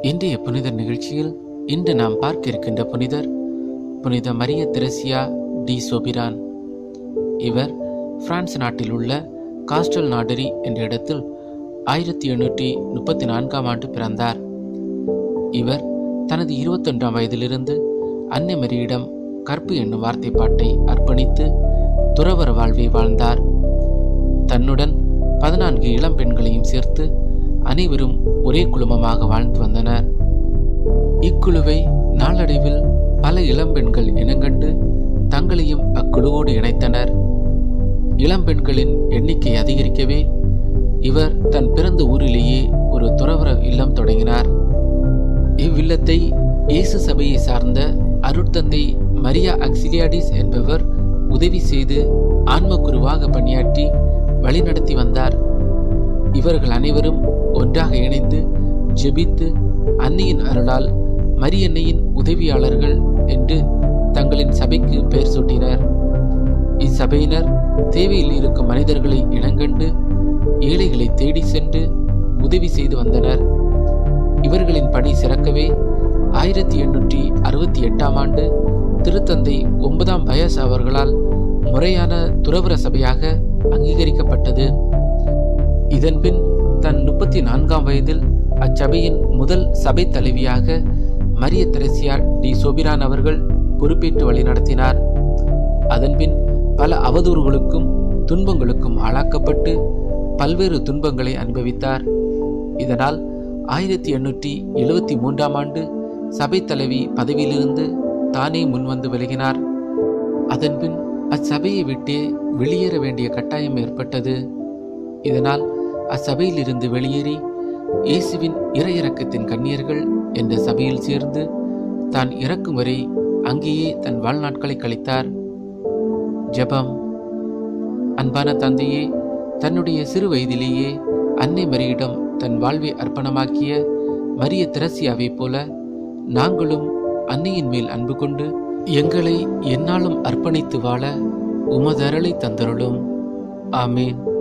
இன்றைய புனிதர் நிகழ்ச்சியில் இன்று நாம் பார்க்க இருக்கின்ற புனிதர் புனித மரிய தெரசியா டி சோபிரான் இவர் பிரான்ஸ் நாட்டில் உள்ள காஸ்டல் நாடரி என்ற இடத்தில் ஆயிரத்தி எண்ணூற்றி முப்பத்தி நான்காம் ஆண்டு பிறந்தார் இவர் தனது இருபத்தொன்றாம் வயதிலிருந்து அன்னை மரியிடம் கற்பு என்னும் வார்த்தை பாட்டை அர்ப்பணித்து துறவற வாழ்வை வாழ்ந்தார் தன்னுடன் பதினான்கு இளம் பெண்களையும் சேர்த்து அனைவரும் ஒரே குழுமமாக வாழ்ந்து வந்தனர் இக்குழுவை நாளடைவில் பல இளம்பெண்கள் இனங்கண்டு தங்களையும் அக்குழுவோடு இணைத்தனர் இளம்பெண்களின் எண்ணிக்கை அதிகரிக்கவே இவர் தன் பிறந்த ஊரிலேயே ஒரு துறவற இல்லம் தொடங்கினார் இவ்வில்லத்தை இயேசு சபையை சார்ந்த அருட்தந்தை மரியா அக்சிலியாடிஸ் என்பவர் உதவி செய்து ஆன்மகுருவாக பணியாற்றி வழிநடத்தி வந்தார் இவர்கள் அனைவரும் ஒன்றாக இணைந்து ஜெபித்து அன்னையின் அருளால் மரியன்னையின் உதவியாளர்கள் என்று தங்களின் சபைக்கு பெயர் சூட்டினர் இச்சபையினர் தேவையில் இருக்கும் மனிதர்களை இனங்கண்டு ஏழைகளை தேடி சென்று உதவி செய்து வந்தனர் இவர்களின் பணி சிறக்கவே ஆயிரத்தி எண்ணூற்றி அறுபத்தி எட்டாம் ஆண்டு திருத்தந்தை ஒன்பதாம் பயஸ் அவர்களால் முறையான துறவர சபையாக அங்கீகரிக்கப்பட்டது இதன்பின் தன் முப்பத்தி நான்காம் வயதில் அச்சபையின் முதல் சபை தலைவியாக மரிய தெரசியா டி சோபிரான் அவர்கள் பொறுப்பேற்று வழிநடத்தினார் அதன்பின் பல அவதூறுகளுக்கும் துன்பங்களுக்கும் ஆளாக்கப்பட்டு பல்வேறு துன்பங்களை அனுபவித்தார் இதனால் ஆயிரத்தி எண்ணூற்றி எழுவத்தி மூன்றாம் ஆண்டு சபை தலைவி பதவியிலிருந்து தானே முன்வந்து விலகினார் அதன்பின் அச்சபையை விட்டே வெளியேற வேண்டிய கட்டாயம் ஏற்பட்டது இதனால் அச்சபையிலிருந்து வெளியேறி இயேசுவின் இறையிறக்கத்தின் கண்ணியர்கள் என்ற சபையில் சேர்ந்து தான் இறக்கும் வரை அங்கேயே தன் வாழ்நாட்களை கழித்தார் ஜெபம் அன்பான தந்தையே தன்னுடைய சிறு வயதிலேயே அன்னை மரியிடம் தன் வாழ்வை அர்ப்பணமாக்கிய மரிய திரசியாவைப் போல நாங்களும் அன்னையின் மேல் அன்பு கொண்டு எங்களை என்னாலும் அர்ப்பணித்து வாழ உமதரலை தந்தருளும் ஆமேன்